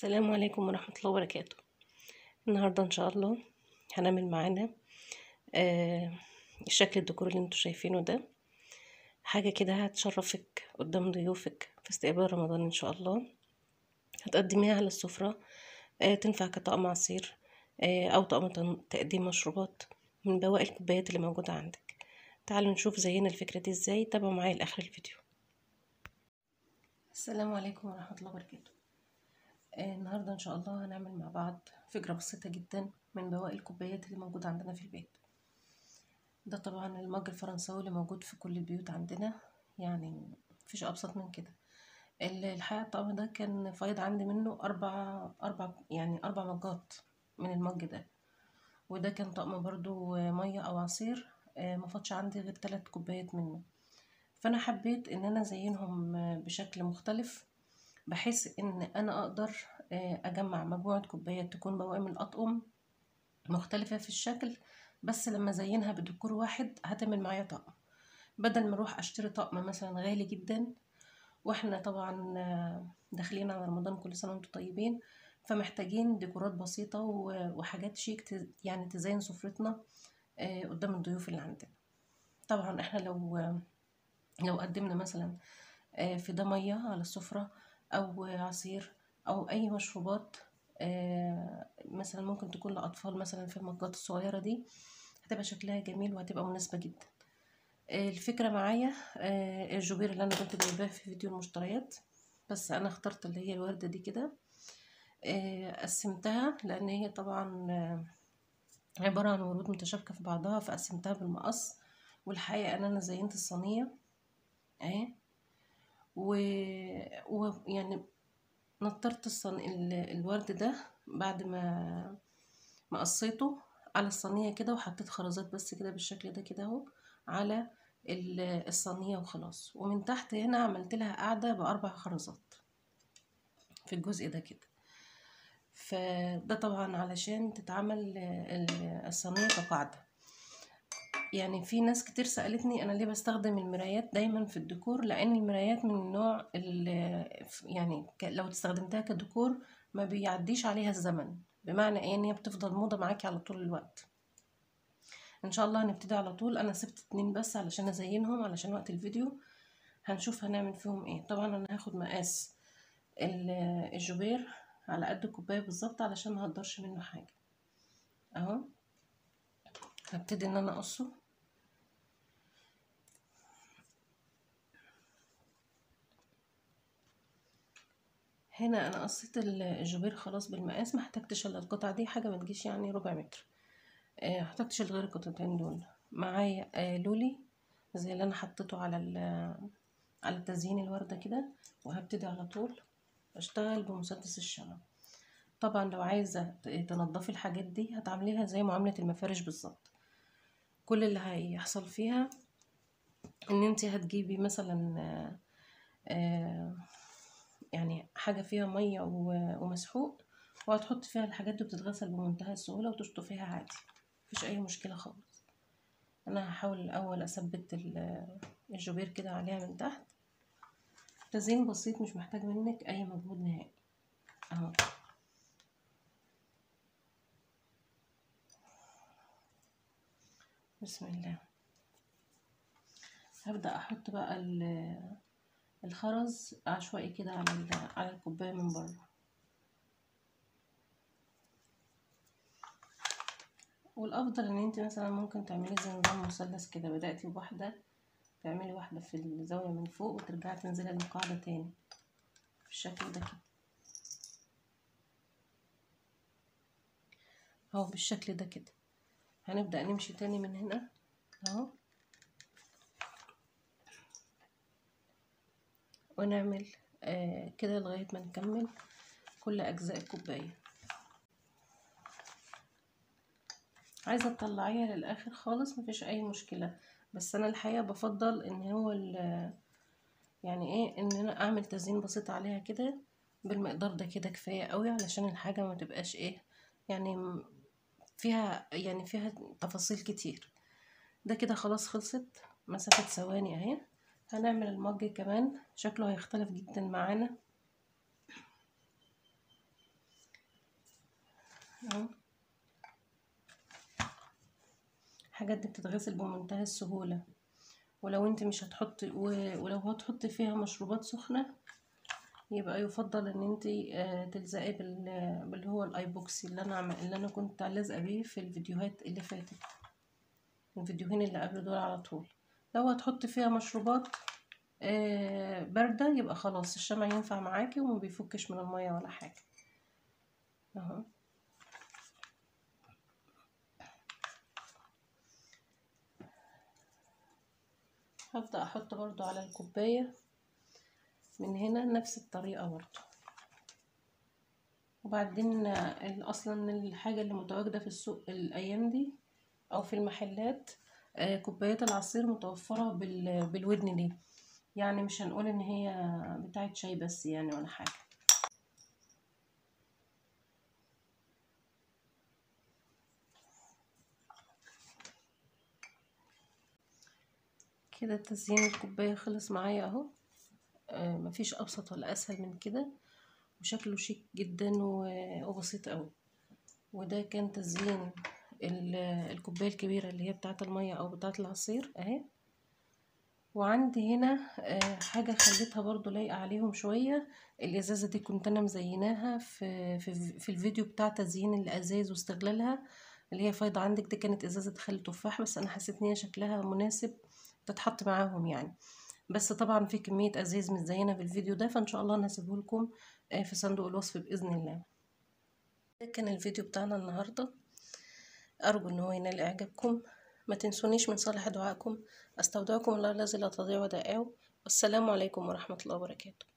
السلام عليكم ورحمة الله وبركاته النهاردة ان شاء الله هنعمل معانا آه الشكل الديكور اللي انتوا شايفينه ده حاجة كده هتشرفك قدام ضيوفك في استقبال رمضان ان شاء الله هتقدميها على السفرة آه تنفع كطقم عصير آه او طقم تن- تقديم مشروبات من بواقي الكوبايات اللي موجودة عندك تعالوا نشوف زينا الفكرة دي ازاي تابعوا معايا لاخر الفيديو السلام عليكم ورحمة الله وبركاته آه، النهاردة إن شاء الله هنعمل مع بعض فكرة بسيطة جدا من بواقي الكوبايات اللي موجودة عندنا في البيت ده طبعا المج الفرنساوي اللي موجود في كل البيوت عندنا يعني مفيش أبسط من كده ال- الحقيقة الطقم ده كان فايض عندي منه أربع أربع يعني أربع مجات من المج ده وده كان طقم برضو آه، مية أو عصير آه، مفضش عندي غير تلات كوبايات منه فأنا حبيت إن أنا أزينهم آه، بشكل مختلف بحيث ان انا اقدر آه، اجمع مجموعة كوبايات تكون بواقي من الاطقم مختلفة في الشكل بس لما ازينها بديكور واحد هتعمل معايا طقم بدل ما اروح اشتري طقم مثلا غالي جدا واحنا طبعا آه، داخلين على رمضان كل سنة وانتم طيبين فمحتاجين ديكورات بسيطة و- وحاجات شيك ت- يعني تزين سفرتنا آه، قدام الضيوف اللي عندنا طبعا احنا لو لو قدمنا مثلا آه، في ده مية على السفرة أو عصير أو أي مشروبات آه، مثلا ممكن تكون لأطفال مثلا في المجات الصغيرة دي هتبقى شكلها جميل وهتبقى مناسبة جدا آه، الفكرة معايا آه، الجوبير اللي أنا كنت جايباه في فيديو المشتريات بس أنا اخترت اللي هي الوردة دي كده آه، قسمتها لأن هي طبعا آه، عبارة عن ورود متشابكة في بعضها فقسمتها بالمقص والحقيقة أن أنا زينت الصينية اهي و... و... يعني نطرت الصن... ال... الورد ده بعد ما ما قصيته على الصينية كده وحطيت خرزات بس كده بالشكل ده كده اهو على ال- الصينية وخلاص ومن تحت هنا عملت لها قاعدة بأربع خرزات في الجزء ده كده فده طبعا علشان تتعمل ال- الصينية كقاعدة يعني في ناس كتير سألتني أنا ليه بستخدم المرايات دايما في الديكور لأن المرايات من النوع ال- يعني ك- لو استخدمتها كديكور ما بيعديش عليها الزمن بمعنى ايه ان هي بتفضل موضة معاكي على طول الوقت ان شاء الله هنبتدي على طول انا سبت اتنين بس علشان ازينهم علشان وقت الفيديو هنشوف هنعمل فيهم ايه طبعا انا هاخد مقاس ال- الجوبير على قد الكوباية بالظبط علشان ما هقدرش منه حاجة اهو هبتدي ان انا اقصه هنا انا قصيت ال- الجوبير خلاص بالمقاس ما احتجتش الا القطعه دي حاجه ما تجيش يعني ربع متر آه، ما احتجتش إلا غير القطعتين دول معايا آه، لولي زي اللي انا حطيته على ال- على تزيين الورده كده وهبتدي على طول اشتغل بمسدس الشمع طبعا لو عايزه ت- تنضفي الحاجات دي هتعمليها زي معامله المفارش بالظبط كل اللي هيحصل فيها ان انت هتجيبي مثلا آه، آه، يعني حاجة فيها مية و- ومسحوق وهتحط فيها الحاجات دي بتتغسل بمنتهى السهولة وتشطفيها عادي مفيش أي مشكلة خالص أنا هحاول الأول أثبت ال- الجوبير كده عليها من تحت تزيين بسيط مش محتاج منك أي مجهود نهائي أهو بسم الله هبدأ أحط بقى ال- الخرز عشوائي كده على ال- على الكوباية من بره والافضل ان انت مثلا ممكن تعملي زي نظام مثلث كده بدأتي بواحدة تعملي واحدة في الزاوية من فوق وترجعي تنزلي للقاعدة تاني بالشكل ده كده اهو بالشكل ده كده هنبدأ نمشي تاني من هنا اهو ونعمل آه كده لغاية ما نكمل كل أجزاء الكوباية عايزة تطلعيها للآخر خالص مفيش أي مشكلة بس أنا الحقيقة بفضل إن هو ال- يعني إيه إن أنا أعمل تزيين بسيط عليها كده بالمقدار ده كده كفاية قوي علشان الحاجة ما تبقاش إيه يعني م- فيها يعني فيها تفاصيل كتير ده كده خلاص خلصت مسافة ثواني اهي هنعمل المج كمان شكله هيختلف جدا معانا اهو الحاجات دي بتتغسل بمنتهى السهولة ولو انت مش هتحطي ولو هتحطي فيها مشروبات سخنة يبقى يفضل ان انت تلزقي باللي هو الايبوكسي اللي انا عم... اللي انا كنت لازقه بيه في الفيديوهات اللي فاتت الفيديوهين اللي قبل دول على طول لو هتحطي فيها مشروبات بارده يبقى خلاص الشمع ينفع معاكي وما بيفكش من الميه ولا حاجه اهو هبدأ احط برضو على الكوباية من هنا نفس الطريقة برضو وبعدين اصلا الحاجة اللي متواجدة في السوق الايام دي او في المحلات كوبايات العصير متوفرة بالودن دي يعني مش هنقول ان هي بتاعت شاي بس يعني ولا حاجة كده تزيين الكوباية خلص معايا اهو آه مفيش ابسط ولا اسهل من كده وشكله شيك جدا وبسيط قوي وده كان تزيين الكوباية الكبيرة اللي هي بتاعة المية او بتاعة العصير اهي وعندي هنا آه حاجة خليتها برضو لايقة عليهم شوية الازازة دي كنت انا مزيناها في, في, في الفيديو بتاع تزيين الازاز واستغلالها اللي هي فايضة عندك دي كانت ازازة خل تفاح بس انا حسيت ان هي شكلها مناسب تتحط معاهم يعني بس طبعا في كمية ازاز متزينة في الفيديو ده فان شاء الله انا هسيبه لكم في صندوق الوصف باذن الله ده كان الفيديو بتاعنا النهاردة ارجو ان هو ينال اعجابكم ما تنسونيش من صالح دعائكم استودعكم الله الذي لا تضيع ودائعه والسلام عليكم ورحمة الله وبركاته